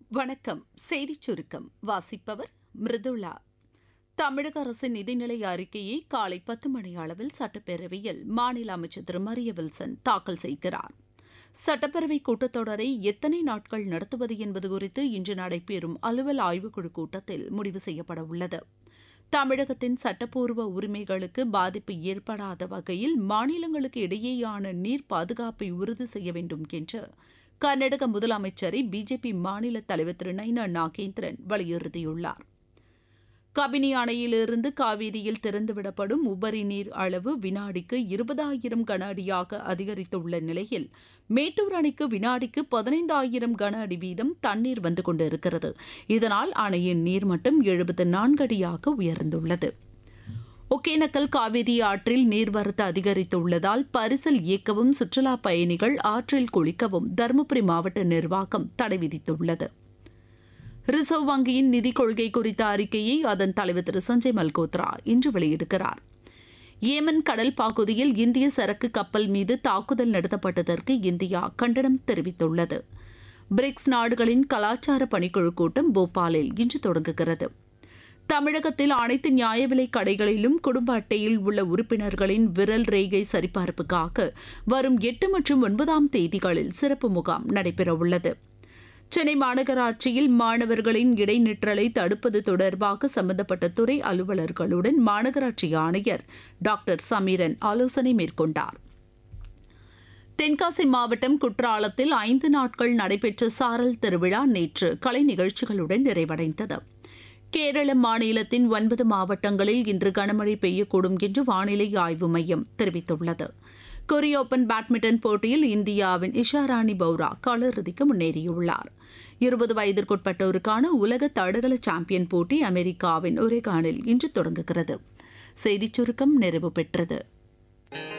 வணக்கம் செய்திச் சுருக்கம் வாசிப்பவர் மிருதுளா தமிழக அரசின் நிதிநிலை அறிக்கையை காலை பத்து மணி அளவில் சட்டப்பேரவையில் மாநில அமைச்சர் திரு மரிய வில்சன் தாக்கல் செய்கிறார் சட்டப்பேரவை கூட்டத்தொடரை எத்தனை நாட்கள் நடத்துவது என்பது குறித்து இன்று நடைபெறும் அலுவல் ஆய்வுக்குழு கூட்டத்தில் முடிவு செய்யப்பட உள்ளது தமிழகத்தின் சட்டப்பூர்வ உரிமைகளுக்கு பாதிப்பு ஏற்படாத வகையில் மாநிலங்களுக்கு இடையேயான நீர் பாதுகாப்பை உறுதி செய்ய வேண்டும் என்று கர்நாடக முதலமைச்சரை பிஜேபி மாநில தலைவர் திரு நைனா நாகேந்திரன் வலியுறுத்தியுள்ளார் கபினி அணையிலிருந்து காவிரியில் திறந்துவிடப்படும் உபரி நீர் அளவு வினாடிக்கு இருபதாயிரம் கன அடியாக அதிகரித்துள்ள நிலையில் மேட்டூர் அணைக்கு வினாடிக்கு பதினைந்தாயிரம் கன அடி வீதம் தண்ணீர் வந்து கொண்டிருக்கிறது இதனால் அணையின் நீர்மட்டம் எழுபத்து நான்கு அடியாக உயர்ந்துள்ளது ஒகேனக்கல் காவிரி ஆற்றில் நீர்வரத்து அதிகரித்துள்ளதால் பரிசல் இயக்கவும் சுற்றுலா பயணிகள் ஆற்றில் குளிக்கவும் தருமபுரி மாவட்ட நிர்வாகம் தடை விதித்துள்ளது ரிசர்வ் வங்கியின் நிதிக் கொள்கை குறித்த அறிக்கையை அதன் தலைவர் திரு சஞ்சய் மல்கோத்ரா இன்று வெளியிடுகிறார் ஏமன் கடல் பகுதியில் இந்திய சரக்கு கப்பல் மீது தாக்குதல் நடத்தப்பட்டதற்கு இந்தியா கண்டனம் தெரிவித்துள்ளது பிரிக்ஸ் நாடுகளின் கலாச்சார பணிக்குழு கூட்டம் போபாலில் இன்று தொடங்குகிறது தமிழகத்தில் அனைத்து நியாய விலைக் கடைகளிலும் குடும்ப அட்டையில் உள்ள உறுப்பினர்களின் விரல் ரேகை சரிபார்ப்புக்காக வரும் எட்டு மற்றும் ஒன்பதாம் தேதிகளில் சிறப்பு முகாம் நடைபெறவுள்ளது சென்னை மாநகராட்சியில் மாணவர்களின் இடைநிற்றலை தடுப்பது தொடர்பாக சம்பந்தப்பட்ட துறை அலுவலர்களுடன் மாநகராட்சி ஆணையர் டாக்டர் சமீரன் ஆலோசனை மேற்கொண்டார் தென்காசி மாவட்டம் குற்றாலத்தில் ஐந்து நாட்கள் நடைபெற்ற சாரல் திருவிழா நேற்று கலை நிகழ்ச்சிகளுடன் நிறைவடைந்தது கேரள மாநிலத்தின் ஒன்பது மாவட்டங்களில் இன்று கனமழை பெய்யக்கூடும் என்று வானிலை ஆய்வு மையம் தெரிவித்துள்ளது கொரிய ஓபன் பேட்மிண்டன் போட்டியில் இந்தியாவின் இஷாராணி பௌரா காலிறுதிக்கு முன்னேறியுள்ளார் இருபது வயதிற்குட்பட்டோருக்கான உலக தடகள சாம்பியன் போட்டி அமெரிக்காவின் ஒரேகானில் இன்று தொடங்குகிறது செய்திச் சுருக்கம் நிறைவு பெற்றது